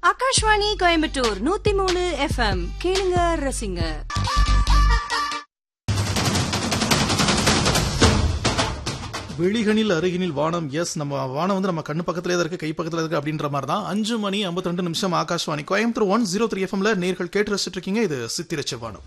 ஆகாஷ்வாணி கோயம்புத்தூர் நூத்தி மூணு எஃப்எம் கேளுங்க ரசிங்க வெளிகனில் அருகினில் வானம் எஸ் நம்ம வானம் வந்து நம்ம கண்ணு பக்கத்துல தான் இருக்கு கை பக்கத்துல இருக்கு அப்படின்ற மாதிரி தான் அஞ்சு மணி 52 நிமிஷம் Akashvani Coimbatore one zero three எஃப்எம்ல நேர்கள் கேட்டு ரசிச்சுட்டு இருக்கீங்க இது சித்திரச்ச வானம்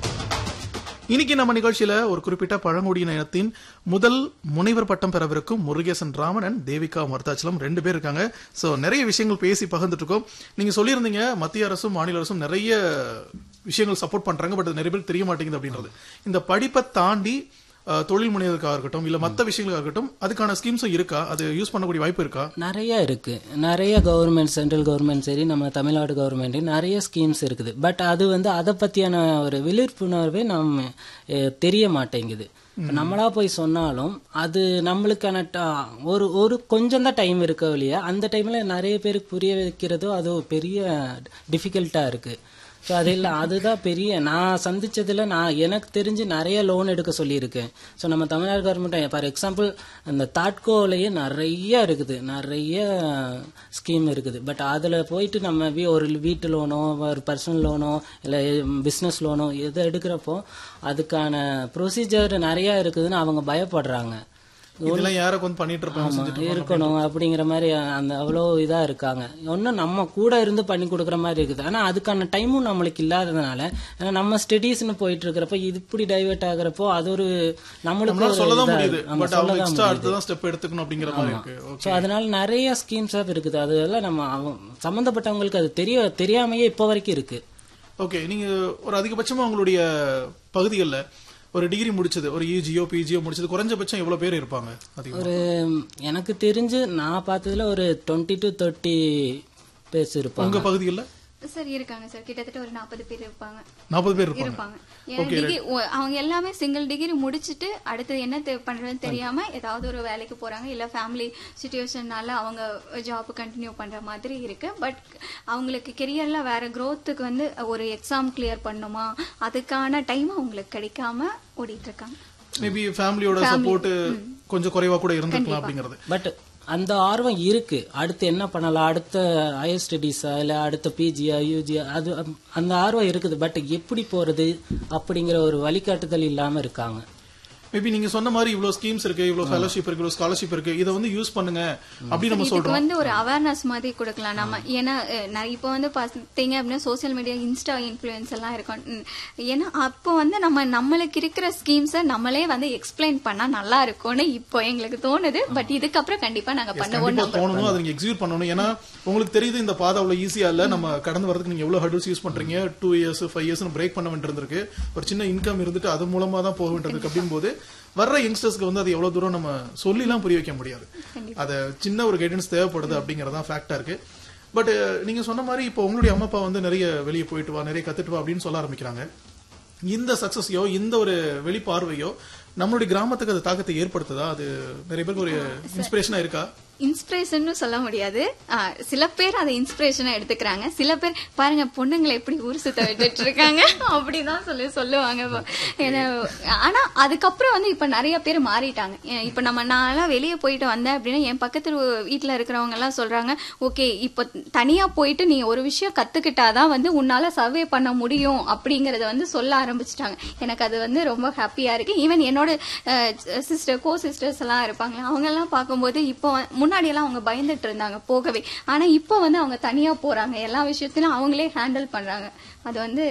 இன்னைக்கு நம்ம நிகழ்ச்சியில ஒரு குறிப்பிட்ட பழங்குடியின இனத்தின் முதல் முனைவர் பட்டம் பெறவிருக்கும் முருகேசன் ராமன் and தேவிகா மருதாச்சலம் ரெண்டு பேர் இருக்காங்க சோ நிறைய விஷயங்கள் பேசி பகிர்ந்துட்டு இருக்கோம் நீங்க சொல்லியிருந்தீங்க மத்திய அரசும் மாநில அரசும் நிறைய விஷயங்கள் சப்போர்ட் பண்றாங்க பட் அது நிறைய பேருக்கு தெரிய மாட்டேங்குது அப்படின்றது இந்த படிப்பை தாண்டி அஹ், தொழில் முனைவதற்காக இருக்கட்டும் இல்ல மத்த விஷயங்களுக்காக இருக்கட்டும் அதுக்கான ஸ்கீம்ஸும் இருக்கா அது யூஸ் பண்ணக்கூடிய வாய்ப்பு இருக்கா நிறைய இருக்கு நிறைய கவர்மெண்ட் சென்ட்ரல் கவர்மெண்ட் சரி நம்ம தமிழ்நாடு கவர்மெண்ட் நிறைய ஸ்கீம்ஸ் இருக்குது பட் அது வந்து அதை பத்தியான ஒரு விழிப்புணர்வே நம்ம அஹ், தெரிய மாட்டேங்குது இப்ப நம்மளா போய் சொன்னாலும் அது நம்மளுக்கான ட- ஒரு ஒரு கொஞ்சம் தான் டைம் இருக்க வழியா அந்த டைம்ல நிறைய பேருக்கு புரிய வைக்கிறதோ அது ஒரு பெரிய டிஃபிகல்ட்டா இருக்கு ஸோ அது இல்லை அதுதான் பெரிய நான் சந்திச்சதுல நான் எனக்கு தெரிஞ்சு நிறைய லோன் எடுக்க சொல்லியிருக்கேன் ஸோ நம்ம தமிழ்நாடு கவர்மெண்ட் ஃபார் எக்ஸாம்பிள் அந்த தாட்கோலையே நிறைய இருக்குது நிறைய ஸ்கீம் இருக்குது பட் அதில் போயிட்டு நம்ம வீ ஒரு வீட்டு லோனோ ஒரு பர்சனல் லோனோ இல்லை பிஸ்னஸ் லோனோ எதை எடுக்கிறப்போ அதுக்கான ப்ரொசீஜர் நிறைய இருக்குதுன்னு அவங்க பயப்படுறாங்க இதெல்லாம் யாருக்கு வந்து பண்ணிட்டு இருப்பாங்க ஆமா, செஞ்சுட்டு இருப்பாங்க. இருக்கணும் அப்படிங்கிற மாதிரி அந்த அவ்வளோ இதா இருக்காங்க ஒன்றும் நம்ம கூட இருந்து பண்ணி கொடுக்குற மாதிரி இருக்குது ஆனா அதுக்கான டைமும் நம்மளுக்கு இல்லாததுனால ஏன்னா நம்ம ஸ்டடீஸ்னு போயிட்டு இருக்கிறப்ப இது இப்படி டைவர்ட் ஆகுறப்போ அது ஒரு நம்மளுக்கு நம்மளால ஒரு சொல்லதான் இதா முடியுது இருக்கு. ஆமா, பட் அவங்க சொல்லதான் எக்ஸ்ட்ரா முடியுது. அடுத்ததான் ஸ்டெப் எடுத்துக்கணும் அப்படிங்கிற மாதிரி இருக்கு ஸோ அதனால நிறைய ஸ்கீம்ஸ் இருக்குது அதெல்லாம் நம்ம அவங்க- சம்பந்தப்பட்டவங்களுக்கு அது தெரிய தெரியாமையே இப்போ வரைக்கும் இருக்கு ஓகே நீங்க ஒரு அதிகபட்சமா உங்களுடைய பகுதிகளில் ஒரு டிகிரி முடிச்சது ஒரு யூஜியோ பிஜியோ முடிச்சது குறைஞ்சபட்சம் எவ்வளவு பேர் இருப்பாங்க அதிகம் ஒரு எனக்கு தெரிஞ்சு நான் பார்த்ததுல ஒரு டுவெண்ட்டி டு தேர்ட்டி பேர்ஸ் இருப்பாங்க உங்க பகுதிகளில் சார் இருக்காங்க சார் கிட்டத்தட்ட ஒரு நாற்பது பேர் இருப்பாங்க நாற்பது பேர் இருப்பாங்க இருப்பாங்க ஏன்னா டிகிரி ஒ- அவங்க எல்லாமே சிங்கிள் டிகிரி முடிச்சிட்டு அடுத்து என்ன தெ- பண்றதுன்னு தெரியாம ஏதாவது ஒரு வேலைக்கு போறாங்க இல்ல ஃபேமிலி சுச்சுவேஷன்னால அவங்க ஜாப் கண்டினியூ பண்ற மாதிரி இருக்கு பட் அவங்களுக்கு கெரியர்ல வேற growth-க்கு வந்து ஒரு எக்ஸாம் கிளியர் பண்ணுமா அதுக்கான டைம் அவங்களுக்கு கிடைக்காம ஓடிட்டு இருக்காங்க மேபி ஃபேமிலியோட சப்போர்ட் கொஞ்சம் குறைவா கூட இருந்திருக்கலாம் அப்படிங்கிறது பட் அந்த ஆர்வம் இருக்கு அடுத்து என்ன பண்ணலாம் அடுத்த ஹையர் ஸ்டடீஸா இல்ல அடுத்த பிஜியா யூஜியா அது அந்த ஆர்வம் இருக்குது பட் எப்படி போறது அப்படிங்கிற ஒரு வழிகாட்டுதல் இல்லாம இருக்காங்க மேபி நீங்க சொன்ன மாதிரி இவ்வளவு ஸ்கீம்ஸ் இருக்கு இவ்வளவு ஃபெலோஷிப் இருக்கு இவ்வளவு ஸ்காலர்ஷிப் இருக்கு இதை வந்து யூஸ் பண்ணுங்க அப்படின்னு நம்ம இதுக்கு சொல்றோம் வந்து ஒரு அவேர்னஸ் மாதிரி கொடுக்கலாம் நம்ம ஏன்னா அஹ், நான் இப்போ வந்து பார்த்தீங்க அப்படின்னா சோஷியல் மீடியா இன்ஸ்டா இன்ஃப்ளூயன்ஸ் எல்லாம் இருக்கும் ம், ஏன்னா அப்போ வந்து நம்ம நம்மளுக்கு இருக்கிற ஸ்கீம்ஸை நம்மளே வந்து எக்ஸ்பிளைன் பண்ணா நல்லா இருக்கும்னு இப்போ எங்களுக்கு தோணுது பட் இதுக்கப்புறம் கண்டிப்பா நாங்க பண்ணுவோம் கண்டிப்பா தோணணும் அதை நீங்க எக்ஸிக்யூட் பண்ணணும் ஏன்னா உங்களுக்கு தெரியுது இந்த பாதை அவ்வளவு ஈஸியா இல்ல நம்ம கடந்து வரதுக்கு நீங்க எவ்வளவு ஹர்டில்ஸ் யூஸ் பண்றீங்க two years five years break பண்ண வேண்டியிருந்திருக்கு ஒரு சின்ன இன்கம் இருந்துட்டு அது மூலமா தான் போக வேண்டியிருக்கு அப்படின் போது வர்ற யங்ஸ்டர்ஸ்க்கு வந்து அது எவ்வளவு தூரம் நம்ம சொல்லிலாம் புரிய வைக்க முடியாது அது சின்ன ஒரு கைடன்ஸ் தேவைப்படுது அப்படிங்கறதான் ஃபேக்டா இருக்கு பட் நீங்க சொன்ன மாதிரி இப்போ உங்களுடைய அம்மா அப்பா வந்து நிறைய வெளியே போயிட்டு வா நிறைய கத்துட்டு வா அப்படின்னு சொல்ல ஆரம்பிக்கிறாங்க இந்த சக்சஸையோ இந்த ஒரு வெளிப்பார்வையோ நம்மளுடைய கிராமத்துக்கு அது தாக்கத்தை ஏற்படுத்துதா அது நிறைய பேருக்கு ஒரு இன்ஸ்பிரேஷனா இருக்கா இன்ஸ்பிரேஷன் சொல்ல முடியாது ஆ, சில பேர் அதை இன்ஸ்பிரேஷனா எடுத்துக்கிறாங்க சில பேர் பாருங்க பொண்ணுங்களை எப்படி ஊர் சுத்த விட்டுட்டு இருக்காங்க அப்படிதான் சொல்லி சொல்லுவாங்க இப்ப. ஏன்னா, ஆனா அதுக்கப்புறம் வந்து இப்ப நிறைய பேர் மாறிட்டாங்க ஏன் இப்ப நம்ம நான்லாம் வெளியே போயிட்டு வந்தேன் அப்படின்னா என் பக்கத்து வீட்டுல இருக்கிறவங்க எல்லாம் சொல்றாங்க ஓகே இப்ப தனியா போயிட்டு நீ ஒரு விஷயம் கத்துக்கிட்டாதான் வந்து உன்னால சர்வே பண்ண முடியும் அப்படிங்கறத வந்து சொல்ல ஆரம்பிச்சிட்டாங்க எனக்கு அது வந்து ரொம்ப ஹாப்பியா இருக்கு ஈவன் என்னோட சிஸ்டர் கோ சிஸ்டர்ஸ் எல்லாம் இருப்பாங்களே அவங்க எல்லாம் பார்க்கும்போது இப்போ முன்னாடி எல்லாம் அவங்க பயந்துட்டு இருந்தாங்க போகவே ஆனா இப்போ வந்து அவங்க தனியா போறாங்க எல்லா விஷயத்திலும் அவங்களே ஹேண்டில் பண்றாங்க அது வந்து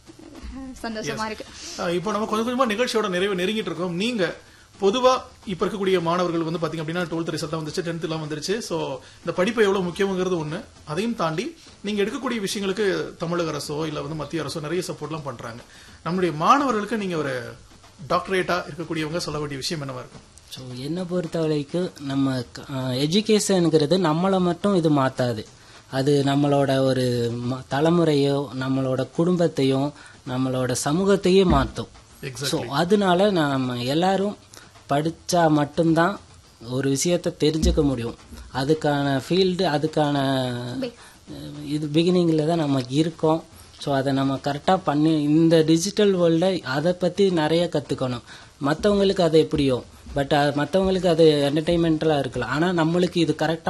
அஹ், சந்தோஷமா இருக்கு ஆஹ் இப்போ நம்ம கொஞ்சம் கொஞ்சமா நிகழ்ச்சியோட நிறைவு நெருங்கிட்டு இருக்கோம் நீங்க பொதுவா இப்ப இருக்கக்கூடிய மாணவர்கள் வந்து பாத்தீங்க அப்படின்னா டுவெல்த் ரிசல்ட் வந்துருச்சு டென்த் எல்லாம் வந்துருச்சு சோ இந்த படிப்பு எவ்வளவு முக்கியங்கிறது ஒண்ணு அதையும் தாண்டி நீங்க எடுக்கக்கூடிய விஷயங்களுக்கு தமிழக அரசோ இல்ல வந்து மத்திய அரசோ நிறைய சப்போர்ட் எல்லாம் பண்றாங்க நம்மளுடைய மாணவர்களுக்கு நீங்க ஒரு டாக்டரேட்டா இருக்கக்கூடியவங்க சொல்ல வேண்டிய விஷயம் என்னவா இருக்கும் ஸோ என்னை பொறுத்த வரைக்கும் நம்ம எஜுகேஷனுங்கிறது நம்மளை மட்டும் இது மாத்தாது அது நம்மளோட ஒரு ம- தலைமுறையோ நம்மளோட குடும்பத்தையும் நம்மளோட சமூகத்தையும் மாற்றும் ஸோ அதனால நம்ம எல்லாரும் படிச்சா மட்டும்தான் ஒரு விஷயத்த தெரிஞ்சுக்க முடியும் அதுக்கான ஃபீல்டு அதுக்கான அஹ், இது பிகினிங்கில் தான் நம்ம இருக்கோம் ஸோ அதை நம்ம கரெக்டாக பண்ணி இந்த டிஜிட்டல் வேர்ல்டை அதை பற்றி நிறைய கற்றுக்கணும் மற்றவங்களுக்கு அது எப்படியோ பட் மற்றவங்களுக்கு அது என்டர்டைன்மெண்டலாக இருக்கலாம் ஆனால் நம்மளுக்கு இது கரெக்டாக